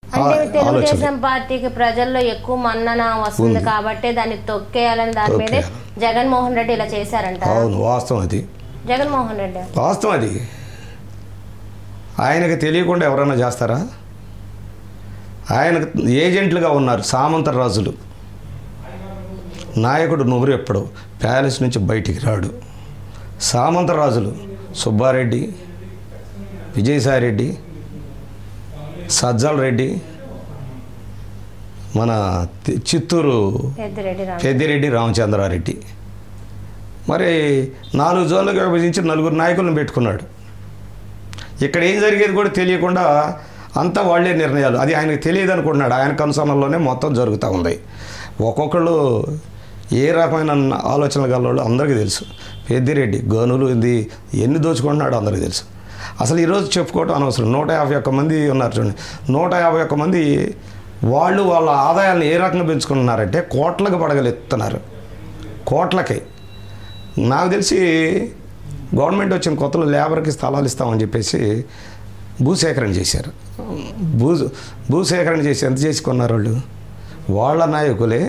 అంటే ఆ- తెలుగుదేశం పార్టీకి ప్రజల్లో ఎక్కువ మన్నన వస్తుంది కాబట్టి దాన్ని తొక్కేయాలని దాని మీదే జగన్మోహన్ రెడ్డి ఇలా చేశారంట అవును వాస్తవం అది జగన్మోహన్ రెడ్డి వాస్తవం అది ఆయనకు తెలియకుండా ఎవరైనా చేస్తారా ఆయనకు ఏజెంట్లుగా ఉన్నారు సామంత రాజులు నాయకుడు నువ్వు ఎప్పుడు ప్యాలెస్ నుంచి బయటికి రాడు సామంత రాజులు సుబ్బారెడ్డి విజయసాయిరెడ్డి సజ్జల రెడ్డి మన తి- చిత్తూరు పెద్దిరెడ్డి రామ్ పెద్దిరెడ్డి రామచంద్రారెడ్డి మరి నాలుగు జోన్లుగా విభజించి నలుగురు నాయకులను పెట్టుకున్నాడు ఇక్కడ ఏం జరిగేది కూడా తెలియకుండా అంతా వాళ్ళే నిర్ణయాలు అది ఆయనకు తెలియదు అనుకుంటున్నాడు ఆయన కనుసనల్లోనే మొత్తం జరుగుతూ ఉంది ఒక్కొక్కళ్ళు ఏ రకమైన ఆలోచనలు గలవాళ్ళు అందరికీ తెలుసు పెద్దిరెడ్డి గనులు ఇది ఎన్ని దోచుకుంటున్నాడో అందరికీ తెలుసు అసలు ఈరోజు చెప్పుకోవటం అనవసరం నూట యాభై ఒక్క మంది ఉన్నారు చూడండి నూట యాభై ఒక్క మంది వాళ్ళు వాళ్ళ ఆదాయాలను ఏ రకంగా పెంచుకుంటున్నారంటే కోట్లకు పడగలెత్తుతున్నారు కోట్లకి నాకు తెలిసి గవర్నమెంట్ వచ్చిన కొత్తలో లేబర్కి స్థలాలు ఇస్తామని చెప్పేసి భూసేకరణ చేశారు భూ భూసేకరణ చేసి ఎంత చేసి కొన్నారు వాళ్ళు వాళ్ళ నాయకులే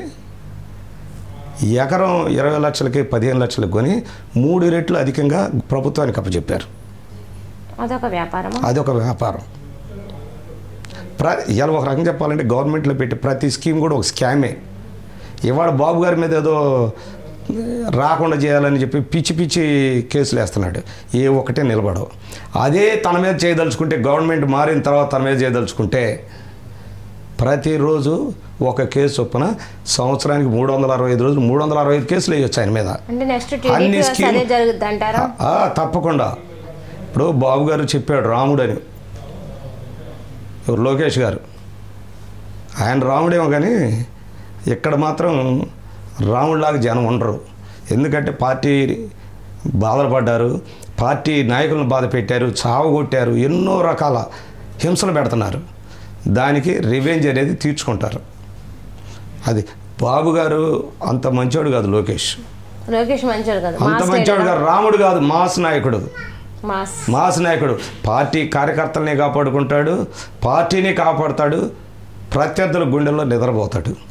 ఎకరం ఇరవై లక్షలకి పదిహేను లక్షలకు కొని మూడు రెట్లు అధికంగా ప్రభుత్వానికి అప్పచెప్పారు అదొక వ్యాపారమా అదొక వ్యాపారం ప్ర ఇలా ఒక రకంగా చెప్పాలంటే గవర్నమెంట్లో పెట్టి ప్రతి స్కీమ్ కూడా ఒక స్కామే ఇవాళ బాబు గారి మీద ఏదో రాకుండా చేయాలని చెప్పి పిచ్చి పిచ్చి కేసులు వేస్తున్నాడు ఏ ఒక్కటే నిలబడవు అదే తన మీద చేయదలుచుకుంటే గవర్నమెంట్ మారిన తర్వాత తన మీద చేయదలుచుకుంటే ప్రతిరోజు ఒక కేసు చొప్పున సంవత్సరానికి మూడు వందల అరవై ఐదు రోజులు మూడు వందల అరవై ఐదు కేసులు వేయొచ్చు ఆయన మీద అంటే నెక్స్ట్ అన్ని టీడీపీ స్కీమ్- అదే జరుగుద్ది అంటారా ఆ, తప్పకుండా ఇప్పుడు బాబు గారు చెప్పాడు రాముడు అని ఎవరు లోకేష్ గారు ఆయన రాముడేమో కానీ ఇక్కడ మాత్రం రాముడిలాగా జనం ఉండరు ఎందుకంటే పార్టీ బాధలు పడ్డారు పార్టీ నాయకులను బాధ పెట్టారు చావగొట్టారు ఎన్నో రకాల హింసలు పెడుతున్నారు దానికి రివెంజ్ అనేది తీర్చుకుంటారు అది బాబు గారు అంత మంచోడు కాదు లోకేష్ లోకేష్ మంచోడు కదా అంత మాస్ మంచోడు లీడరా? కాదు రాముడు కాదు మాస్ నాయకుడు మాస్ మాస్ నాయకుడు పార్టీ కార్యకర్తల్ని కాపాడుకుంటాడు పార్టీని కాపాడుతాడు ప్రత్యర్థుల గుండెల్లో నిద్రపోతాడు